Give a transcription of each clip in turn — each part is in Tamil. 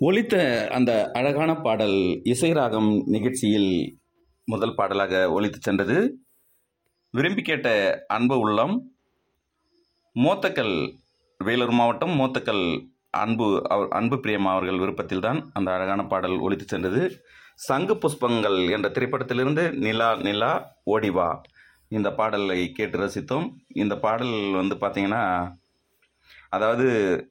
ஒலித்த அந்த அழகான பாடல் இசை ராகம் நிகழ்ச்சியில் முதல் பாடலாக ஒலித்து சென்றது விரும்பி கேட்ட அன்பு உள்ளம் மோத்தக்கல் வேலூர் மாவட்டம் மோத்தக்கல் அன்பு அவர் அன்பு பிரியமா அவர்கள் விருப்பத்தில் தான் அந்த அழகான பாடல் ஒலித்து சென்றது சங்கு புஷ்பங்கள் என்ற திரைப்படத்திலிருந்து நிலா நிலா ஓடிவா இந்த பாடலை கேட்டு ரசித்தோம் இந்த பாடல் வந்து பார்த்தீங்கன்னா அதாவது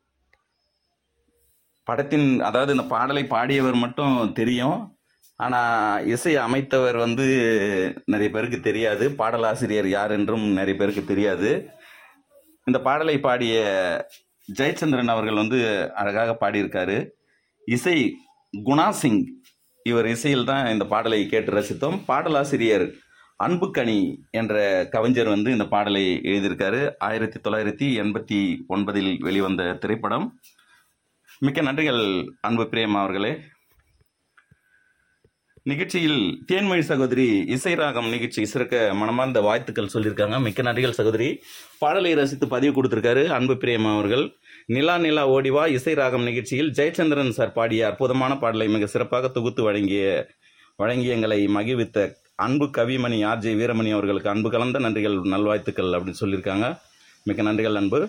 படத்தின் அதாவது இந்த பாடலை பாடியவர் மட்டும் தெரியும் ஆனால் இசை அமைத்தவர் வந்து நிறைய பேருக்கு தெரியாது பாடலாசிரியர் யார் என்றும் நிறைய பேருக்கு தெரியாது இந்த பாடலை பாடிய ஜெயச்சந்திரன் அவர்கள் வந்து அழகாக பாடியிருக்காரு இசை குணா சிங் இவர் இசையில் தான் இந்த பாடலை கேட்டு ரசித்தோம் பாடலாசிரியர் அன்புக்கணி என்ற கவிஞர் வந்து இந்த பாடலை எழுதியிருக்காரு ஆயிரத்தி தொள்ளாயிரத்தி எண்பத்தி ஒன்பதில் வெளிவந்த திரைப்படம் மிக்க நன்றிகள் அன்பு பிரேம் அவர்களே நிகழ்ச்சியில் தேன்மொழி சகோதரி இசை ராகம் நிகழ்ச்சி சிறக்க மனமார்ந்த வாழ்த்துக்கள் சொல்லியிருக்காங்க மிக்க நன்றிகள் சகோதரி பாடலை ரசித்து பதிவு கொடுத்திருக்காரு அன்பு பிரேம் அவர்கள் நிலா நிலா ஓடிவா இசை ராகம் நிகழ்ச்சியில் ஜெயச்சந்திரன் சார் பாடிய அற்புதமான பாடலை மிக சிறப்பாக தொகுத்து வழங்கிய வழங்கி எங்களை மகிழ்வித்த அன்பு கவிமணி ஆர்ஜே வீரமணி அவர்களுக்கு அன்பு கலந்த நன்றிகள் நல்வாழ்த்துக்கள் அப்படின்னு சொல்லியிருக்காங்க மிக்க நன்றிகள் அன்பு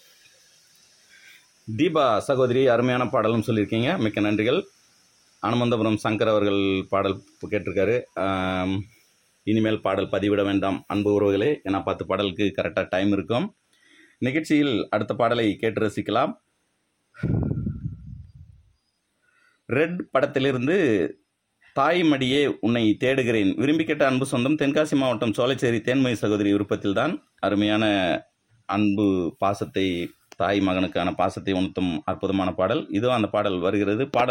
தீபா சகோதரி அருமையான பாடலும் சொல்லியிருக்கீங்க மிக்க நன்றிகள் அனுமந்தபுரம் சங்கர் அவர்கள் பாடல் கேட்டிருக்காரு ஆம், இனிமேல் பாடல் பதிவிட வேண்டாம் அன்பு உறவுகளே ஏன்னா பத்து பாடலுக்கு கரெக்டாக டைம் இருக்கும் நிகழ்ச்சியில் அடுத்த பாடலை கேட்டு ரசிக்கலாம் ரெட் படத்திலிருந்து தாய் மடியே உன்னை தேடுகிறேன் விரும்பி கேட்ட அன்பு சொந்தம் தென்காசி மாவட்டம் சோலைச்சேரி தேன்மொழி சகோதரி விருப்பத்தில் தான் அருமையான அன்பு பாசத்தை தாய் மகனுக்கான பாசத்தை உணர்த்தும் அற்புதமான பாடல் இதோ அந்த பாடல் வருகிறது பாடல்